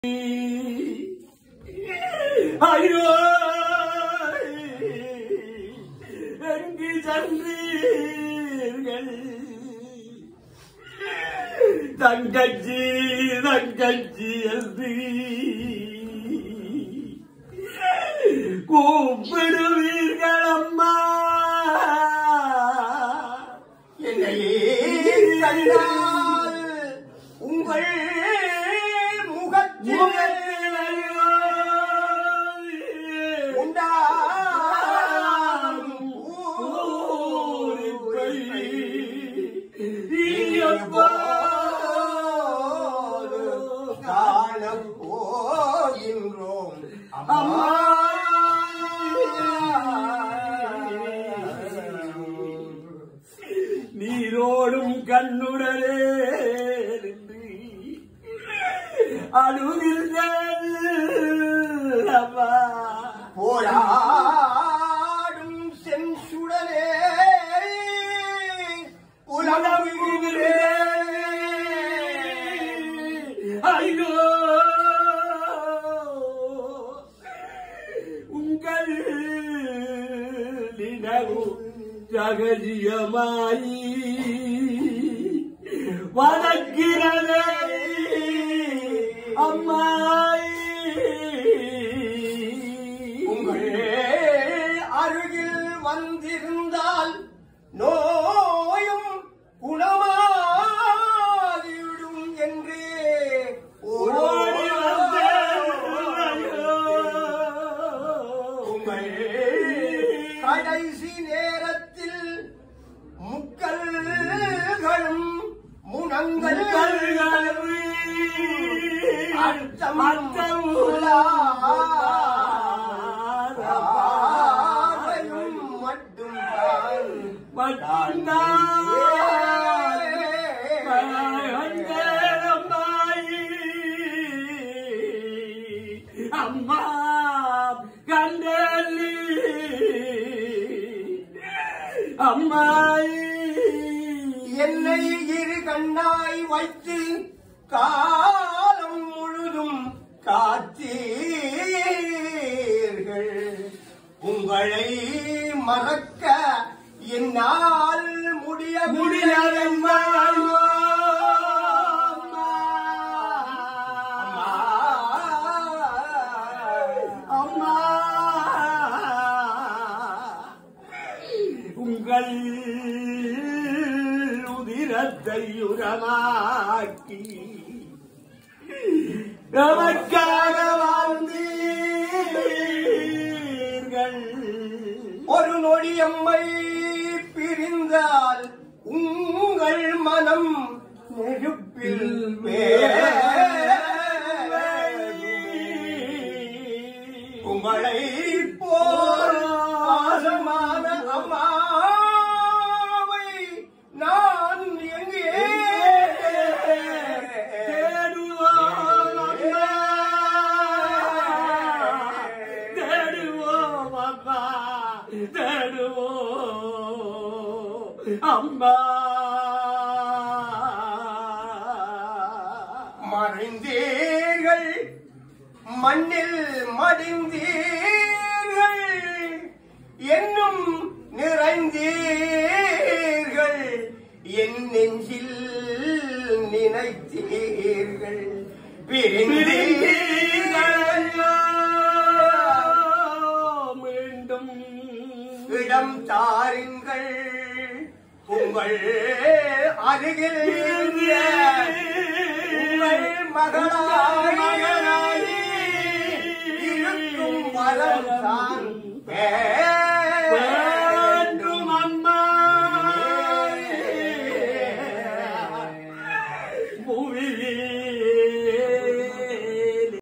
ஐயோ எங்கு சென்றீர்கள் தங்கச்சி தங்கச்சி என்று கூப்பிடுவீர்கள் அம்மா என்னையே கண்டால் உங்கள் முகத்தில் உண்டாகும் ஊரிப்பை எப்போது காணப் போகின்றோம் அம்மா நீரோடும் கண்ணுடனே நின்று அழுகின்றேன் அம்மா போராடும் செஞ்சுடனே உலகுகிறேன் ஐயோ உங்கள் நினைவு ரகசியமாயி வளர்க்கிறதே அம்மாய் உங்கள் அருகில் வந்திருந்தால் நோயும் குணமாகிவிடும் என்று ஓடி வந்தேன் உங்கள் கடைசி நேரத்தில் முக்கல்களும் முனங்கள் அச்சம் பார்வையும் மட்டும்தான் அம்மா கண்டலி அம்மாய் என்னை இரு கண்ணாய் வைத்து காலம் முழுதும் காத்தீர்கள் உங்களை மறக்க என்னால் முடிய முடியாதம்மா அம்மா உங்கள் உதிரத்தை உரமாக்கி நமக்காக வாழ்ந்தீர்கள் ஒரு நொடியம்மை பிரிந்தால் உங்கள் மனம் நெருப்பில் வேகுமே. உங்களை போல் பாசமான அம்மாவை நான் எங்கே தேடுவோம் அம்மா. தேடுவோம் அம்மா. தேடுவோம் அம்மா மறைந்தீர்கள் மண்ணில் மடிந்தீர்கள் என்னும் நிறைந்தீர்கள் என் நெஞ்சில் நினைத்தீர்கள் பிரிந்தீர்கள் மீண்டும் இடம் தாருங்கள் உங்கள் அருகில் இருந்த உங்கள் மகளாய்